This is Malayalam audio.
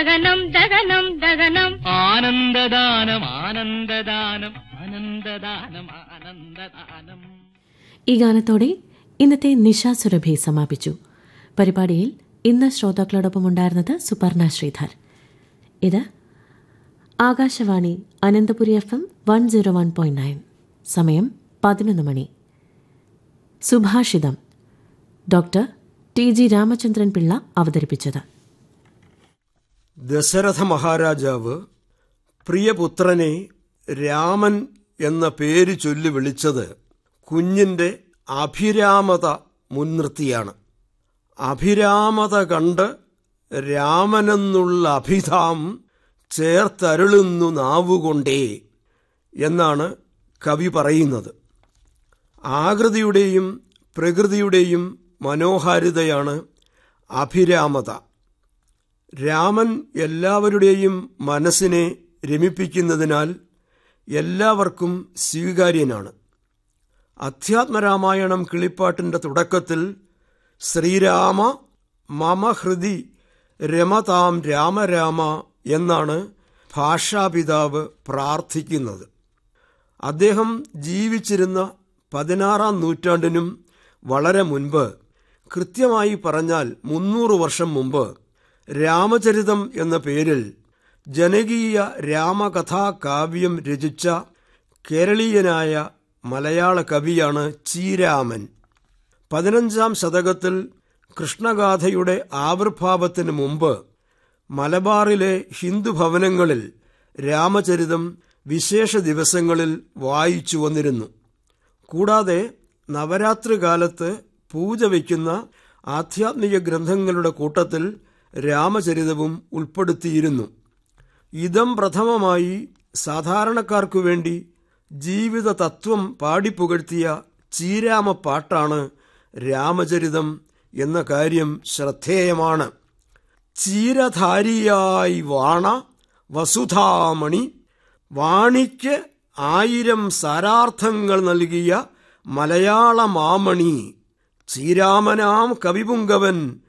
ദഗനം ദഗനം ദഗനം ആനന്ദദാനം ആനന്ദദാനം ആനന്ദദാനം ആനന്ദദാനം ഈ ഗാനത്തോടെ ഇന്നത്തെ നിശ സുരഭി സമാപിച്ചു പരിപാടിയിൽ ഇന്ന് ശ്രോതാക്കളോടൊപ്പം ഉണ്ടായിരുന്നത് സുപർണ ശ്രീധർ ഇത് Akashvani Ananthapuri F M one zero one point nine സമയം പതിനൊന്ന് മണി സുഭാഷിതം doctor T G Ramachandran Pillai അവതരിപ്പിച്ചത് ദശരഥ മഹാരാജാവ് പ്രിയപുത്രനെ രാമൻ എന്ന പേര് ചൊല്ലി വിളിച്ചത് കുഞ്ഞിന്റെ അഭിരാമത മുൻനിർത്തിയാണ് അഭിരാമത കണ്ട് രാമനെന്നുള്ള അഭിധാം ചേർത്തരുളുന്നു നാവുകൊണ്ടേ എന്നാണ് കവി പറയുന്നത് ആകൃതിയുടെയും പ്രകൃതിയുടെയും മനോഹാരിതയാണ് അഭിരാമത രാമൻ എല്ലാവരുടെയും മനസ്സിനെ രമിപ്പിക്കുന്നതിനാൽ എല്ലാവർക്കും സ്വീകാര്യനാണ് അധ്യാത്മരാമായണം കിളിപ്പാട്ടിന്റെ തുടക്കത്തിൽ ശ്രീരാമ മമ ഹൃദി രമതാം രാമരാമ എന്നാണ് ഭാഷാപിതാവ് പ്രാർത്ഥിക്കുന്നത് അദ്ദേഹം ജീവിച്ചിരുന്ന പതിനാറാം നൂറ്റാണ്ടിനും വളരെ മുൻപ് കൃത്യമായി പറഞ്ഞാൽ മുന്നൂറ് വർഷം മുമ്പ് രാമചരിതം എന്ന പേരിൽ ജനകീയ രാമകഥാ കാവ്യം രചിച്ച കേരളീയനായ മലയാള കവിയാണ് ചീരാമൻ പതിനഞ്ചാം ശതകത്തിൽ കൃഷ്ണഗാഥയുടെ ആവിർഭാവത്തിന് മുമ്പ് മലബാറിലെ ഹിന്ദു ഭവനങ്ങളിൽ രാമചരിതം വിശേഷ ദിവസങ്ങളിൽ വായിച്ചു വന്നിരുന്നു കൂടാതെ നവരാത്രി കാലത്ത് പൂജ വയ്ക്കുന്ന ആധ്യാത്മിക ഗ്രന്ഥങ്ങളുടെ കൂട്ടത്തിൽ രാമചരിതവും ഉൾപ്പെടുത്തിയിരുന്നു ഇതം പ്രഥമമായി സാധാരണക്കാർക്കു വേണ്ടി ജീവിത തത്വം പാടിപ്പുകഴ്ത്തിയ ചീരാമ പാട്ടാണ് രാമചരിതം എന്ന കാര്യം ശ്രദ്ധേയമാണ് ചീരധാരിയായി വാണ വസുധാമണി വാണിക്ക് ആയിരം സാരാർത്ഥങ്ങൾ നൽകിയ മലയാള മാമണി ചീരാമനാം കവിപുങ്കവൻ